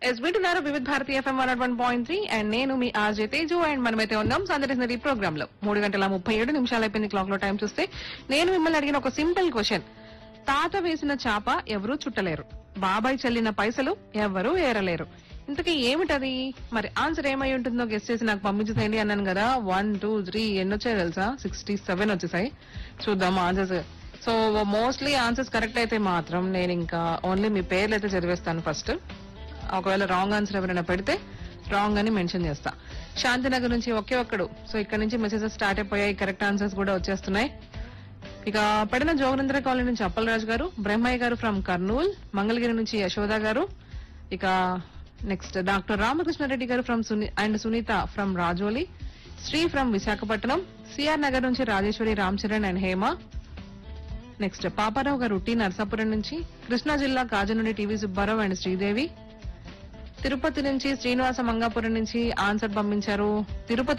yes వింటున్నారు Vividh Bharati FM one one point three and నేను మీ ఆర్జే తేజు అండ్ మనమైతే ఉన్నాం సందర్శన ఈ ప్రోగ్రామ్ లో మూడు గంటల ముప్పై ఏడు నిమిషాలు అయిపోయింది క్లాక్ లో టైం చూస్తే నేను మిమ్మల్ని అడిగిన ఒక సింపుల్ క్వశ్చన్ తాత వేసిన చాప ఎవరూ చుట్టలేరు బాబాయ్ చెల్లిన పైసలు ఎవరూ ఏరలేరు ఇంతకీ ఏమిటది మరి ఆన్సర్ ఏమై ఉంటుందో గెస్ట్ చేసి నాకు పంపించేసేయండి అన్నాను కదా వన్ టూ త్రీ ఎన్ని వచ్చాయి తెలుసా సిక్స్టీ సెవెన్ వచ్చేసాయి చూద్దాం answers so mostly answers correct అయితే మాత్రం నేను ఇంకా ఓన్లీ మీ పేర్లు అయితే చదివేస్తాను ఫస్ట్ ఒకవేళ రాంగ్ ఆన్సర్ ఎవరైనా పెడితే రాంగ్ అని మెన్షన్ చేస్తా శాంతినగర్ నుంచి ఒకే ఒక్కడు సో ఇక్కడ నుంచి మెసేజెస్ స్టార్ట్ అయిపోయాయి కరెక్ట్ ఆన్సర్స్ కూడా వచ్చేస్తున్నాయి ఇక పడిన జోగనేంద్ర కాలనీ నుంచి అప్పలరాజు గారు బ్రహ్మయ్య గారు ఫ్రమ్ కర్నూల్ మంగళగిరి నుంచి యశోద గారు ఇక next doctor Ramakrishna Reddy garu from and Sunitha from Rajoli Sri from Visakhapatnam CR Nagar నుంచి Rajeshwari Ram Charan and Hema next Paparao garu T Narsapuram నుంచి కృష్ణా జిల్లా కాజు నుండి టీవీ సుబ్బారావు అండ్ శ్రీదేవి తిరుపతి నుంచి శ్రీనివాస మంగాపురం నుంచి ఆన్సర్ పంపించారు తిరుపతి